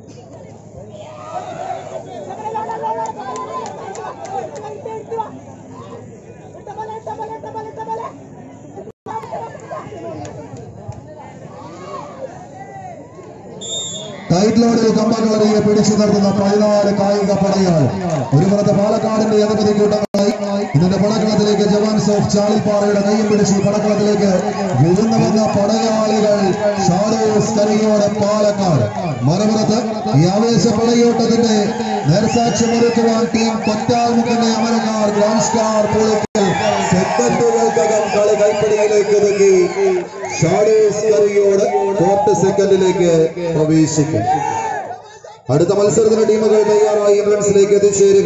tight ലോഡിൽ കമ്പങ്ങളറിയെ പിടിച്ചു നിർത്തുന്ന പതിനാല് കായിക പടയാൾ ഒരു പുറത്ത് പാലക്കാടിന്റെ അധിപതി കൂട്ടങ്ങളായി ഇതിന്റെ പടക്കളത്തിലേക്ക് ജവാൻസ് ഓഫ് ചാളിപ്പാറയുടെ കൈയും പിടിച്ച് ഈ പടക്കളത്തിലേക്ക് വിരുന്നു വന്ന പടയാളികൾ ഷാരോസ് കരയോടെ പാലക്കാട് മറുപുറത്ത് ഈ ആവേശ പടയോട്ടത്തിന്റെ നേർസാക്ഷ്യമൊരുക്കുവാൻ ടീം കൊറ്റാൽമുഖന്റെ അമരക്കാർ ഗ്രാൻഡ് സ്റ്റാർ പുളിക്കൽ സെക്കൻഡുകൾക്കകം കളി കൈപ്പിടിയിലേക്ക് ഒതുക്കി ഷാഡോസ് കറിയോട് ഫോർത്ത് സെക്കൻഡിലേക്ക് പ്രവേശിക്കും അടുത്ത മത്സരത്തിന് ടീമുകൾ തയ്യാറായി എൻട്രൻസിലേക്ക് എത്തിച്ചേരുക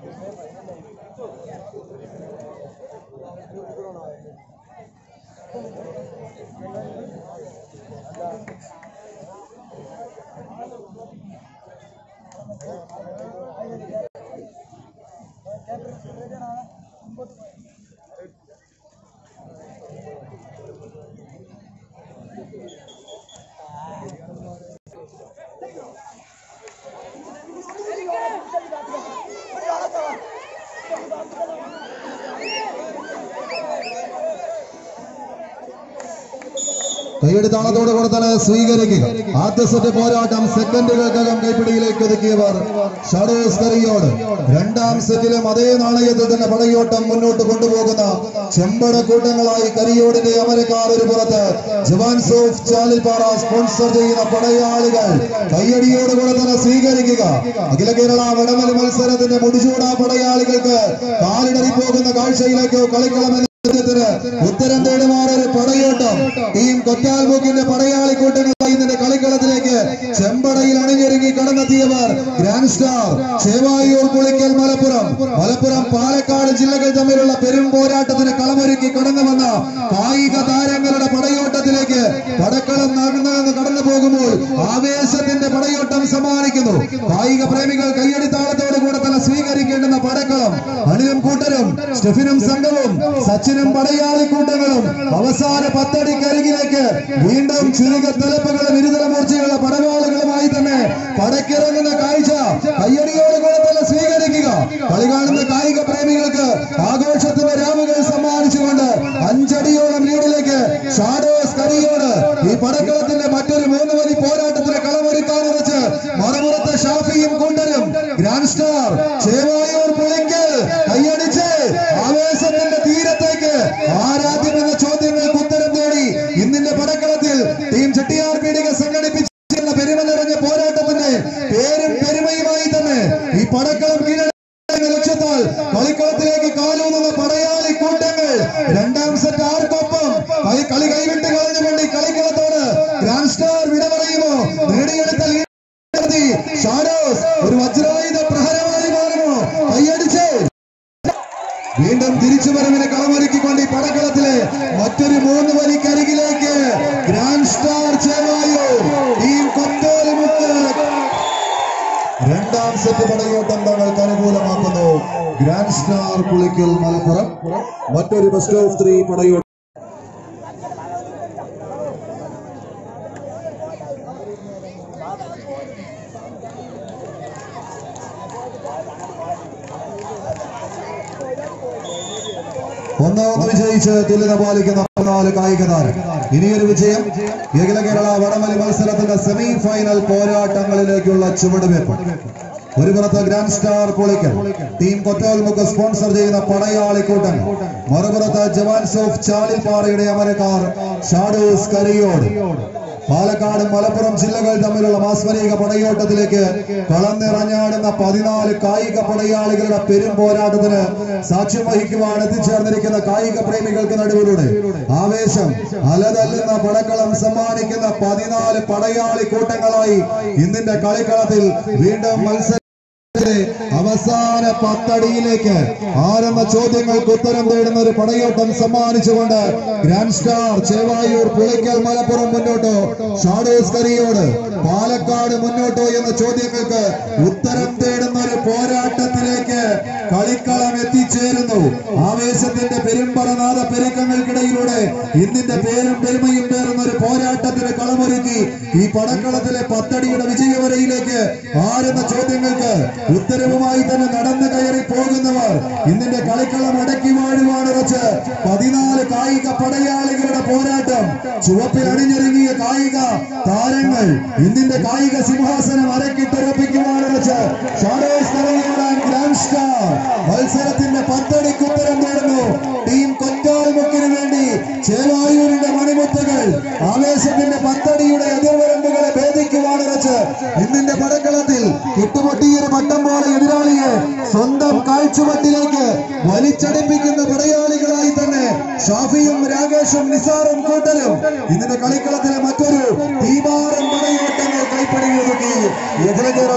കൈയുടെ താളത്തോടെ കൂടെ തന്നെ സ്വീകരിക്കുക ആദ്യ സെറ്റ് പോരാട്ടം സെക്കൻഡുകൾക്കകം കൈപ്പിടിയിലേക്ക് ഒതുക്കിയവർ ഷാഡോസ് കറിയോട് രണ്ടാം സെറ്റിലും അതേ നാണയത്തിൽ തന്നെ പടയോട്ടം മുന്നോട്ട് കൊണ്ടുപോകുന്ന ചെമ്പട കൂട്ടങ്ങളായി കരിയോടിന്റെ അമരക്കാർ ഒരു പുറത്ത് ജവാൻസ് ഓഫ് ചാലിപ്പാറ സ്പോൺസർ ചെയ്യുന്ന പടയാളികൾ കയ്യടിയോടുകൂടെ തന്നെ സ്വീകരിക്കുക അഖില കേരള വടമൽ മത്സരത്തിന്റെ മുടിചൂടാ പടയാളികൾക്ക് കാലിടറി പോകുന്ന കാഴ്ചയിലേക്കോ കളിക്കണമെന്ന് ചോദ്യത്തിന് ഉത്തരം തേടുമാർ ഒരു പടയോട്ടം ടീം കൊറ്റാൽമുക്കിന്റെ പടയാളി കൂട്ടങ്ങളായി ഇതിന്റെ കളിക്കളത്തിലേക്ക് ചെമ്പടയിൽ അണിഞ്ഞൊരുങ്ങി കടന്നെത്തിയവർ ഗ്രാൻഡ് സ്റ്റാർ ചേവായൂർ പുളിക്കൽ മലപ്പുറം മലപ്പുറം പാലക്കാട് ജില്ലകൾ തമ്മിലുള്ള പെരും പോരാട്ടത്തിന് കളമൊരുക്കി കടന്നു വന്ന കായിക താരങ്ങളുടെ പടയോട്ടത്തിലേക്ക് പടക്കളം നടന്നു കടന്നു പോകുമ്പോൾ ആവേശത്തിന്റെ പടയോട്ടം സമ്മാനിക്കുന്നു കായിക പ്രേമികൾ കയ്യടിത്താളത്തോടു കൂടെ തന്നെ സ്വീകരിക്കേണ്ടുന്ന പടക്കളം അണിലും കൂട്ടരും സ്റ്റെഫിനും സംഘവും സച്ചിനും പടയാളി കൂട്ടങ്ങളും അവസാന പത്തടിക്കരികിലേക്ക് വീണ്ടും ചുരുക തലപ്പുകളും ഇരുതല മൂർച്ചയുള്ള പടവാളുകളുമായി തന്നെ പടക്കിറങ്ങുന്ന കാഴ്ച കയ്യടിയോടുകൂടെ തന്നെ സ്വീകരിക്കുക കളി കാണുന്ന കായിക പ്രേമികൾക്ക് ആഘോഷത്തിന്റെ രാമുകൾ സമ്മാനിച്ചുകൊണ്ട് അഞ്ചടിയോളം ലീഡിലേക്ക് ഷാഡോസ് കരിയോട് ഈ പടക്കളത്തിന്റെ മറ്റൊരു മൂന്ന് മണി പോരാട്ടത്തിന് കളമൊരുക്കാൻ വെച്ച് മറുപുറത്ത് ഷാഫിയും കുണ്ടരും ഗ്രാൻഡ് സ്റ്റാർ ചേവായൂർ പുളിക്കൽ കയ്യടിച്ച് ആവേശത്തിന്റെ തീരത്തേക്ക് ആരാധ്യം എന്ന ചോദ്യങ്ങൾക്ക് ഉത്തരം തേടി ഇന്നിന്റെ പടക്കളത്തിൽ ടീം ചെട്ടിയാർ പീഡിക സംഘടിപ്പിച്ചിരുന്ന പെരുമ നിറഞ്ഞ പോരാട്ടത്തിന്റെ പേരും പെരുമയുമായി തന്നെ ഈ പടക്കളം കീഴടക്കുന്ന ലക്ഷ്യത്താൽ കളിക്കളത്തിലേക്ക് കാലൂന്നുന്ന പടയാളി കൂട്ടങ്ങൾ രണ്ടാം സെറ്റ് ആർക്കൊപ്പം കളി കളി കൈവിട്ട് കളഞ്ഞുകൊണ്ട് ഈ കളിക്കളത്തോട് ഗ്രാൻഡ് സ്റ്റാർ വിട പറയുമോ നേടിയെടുത്ത lead ഷാഡോസ് ഒരു വജ്രായുധ പ്രഹരമായി മാറുമോ കൈയടിച്ച് വീണ്ടും തിരിച്ചു വരവിന് കളമൊരുക്കിക്കൊണ്ട് ഈ പടക്കളത്തിലെ മറ്റൊരു മൂന്ന് വരിക്കരികിലേക്ക് grand star Chevayur team Kottolimukku രണ്ടാം സെറ്റ് പടയോട്ടം തങ്ങൾക്ക് അനുകൂലമാക്കുന്നു ഗ്രാൻഡ് സ്റ്റാർ പുളിക്കൽ മലപ്പുറം മറ്റൊരു ബെസ്റ്റ് ഓഫ് ത്രീ പടയോട്ടം ഒന്നാമത് വിജയിച്ച് തുല്യത പാലിക്കുന്ന പതിനാല് കായിക താരം ഇനിയൊരു വിജയം അഖില കേരള വടമലി മത്സരത്തിന്റെ സെമി ഫൈനൽ പോരാട്ടങ്ങളിലേക്കുള്ള ചുവടുവെപ്പ് ഒരു പുറത്ത് grand star Pulikkal team Kottolmukku sponsor ചെയ്യുന്ന പടയാളി കൂട്ടം മറുപുറത്ത് ജവാൻസ് ഓഫ് ചാലിപ്പാറയുടെ അമരക്കാർ ഷാഡോസ് കരിയോട് പാലക്കാട് മലപ്പുറം ജില്ലകൾ തമ്മിലുള്ള മാസ്മരിക പടയോട്ടത്തിലേക്ക് കളം നിറഞ്ഞാടുന്ന പതിനാല് കായിക പടയാളികളുടെ പെരും പോരാട്ടത്തിന് സാക്ഷ്യം വഹിക്കുവാൻ എത്തിച്ചേർന്നിരിക്കുന്ന കായിക പ്രേമികൾക്ക് നടുവിലൂടെ ആവേശം അലതല്ലുന്ന പടക്കളം സമ്മാനിക്കുന്ന പതിനാല് പടയാളി കൂട്ടങ്ങളായി ഇന്നിന്റെ കളിക്കളത്തിൽ വീണ്ടും മത്സരം അവസാന പത്തടിയിലേക്ക് ആരംഭ ചോദ്യങ്ങൾക്ക് ഉത്തരം തേടുന്ന ഒരു പടയോട്ടം സമ്മാനിച്ചുകൊണ്ട് ഗ്രാൻഡ് സ്റ്റാർ ചേവായൂർ പുളിക്കൽ മലപ്പുറം മുന്നോട്ടോ ഷാഡോസ് കരിയോട് പാലക്കാട് മുന്നോട്ടോ എന്ന ചോദ്യങ്ങൾക്ക് ഉത്തരം തേടുന്ന ഒരു പോരാട്ടത്തിലേക്ക് കളിക്കളം എത്തിച്ചേരുന്നു ആവേശത്തിന്റെ പെരുമ്പറനാഥ പെരുക്കങ്ങൾക്കിടയിലൂടെ ഇന്നിന്റെ പേരും പെരുമയും പേറുന്ന ഒരു പോരാട്ടത്തിന് കളമൊരുക്കി ഈ പടക്കളത്തിലെ പത്തടിയുടെ വിജയവരയിലേക്ക് ആരെന്ന ചോദ്യങ്ങൾക്ക് ഉത്തരവുമായി തന്നെ നടന്നു കയറി പോകുന്നവർ ഇന്നിന്റെ കളിക്കളം അടക്കി വാഴുവാനുറച്ച് പതിനാല് കായിക പടയാളികളുടെ പോരാട്ടം ചുവപ്പിൽ അണിഞ്ഞൊരുങ്ങിയ കായിക താരങ്ങൾ ഇന്നിന്റെ കായിക സിംഹാസനം അരക്കിട്ടുറപ്പിക്കുവാനുറച്ച് ഷാഡോസ് തലയോടാൻ ഗ്രാൻഡ് സ്റ്റാർ മത്സരത്തിന്റെ പത്തടിക്ക് ഉത്തരം നേടുന്നു ടീം കൊറ്റാൽമുക്കിന് വേണ്ടി ചേവായൂരിന്റെ മണിമുത്തുകൾ ആവേശത്തിന്റെ പത്തടിയുടെ എതിർവരമ്പുകളെ ഭേദിക്കുവാനുറച്ച് ഇന്നിന്റെ പടക്കളത്തിൽ കിട്ടുപൊട്ടിയൊരു പട്ടം പോലെ എതിരാളിയെ സ്വന്തം കാഴ്ചവട്ടിലേക്ക് വലിച്ചടിപ്പിക്കുന്ന പടയാളികളായി തന്നെ ഷാഫിയും രാകേഷും നിസാറും കൂട്ടലും ഇന്നിന്റെ കളിക്കളത്തിലെ മറ്റൊരു തീപാറും പടയോട്ടങ്ങൾ കൈപ്പടി ഒതുക്കി എതിരെ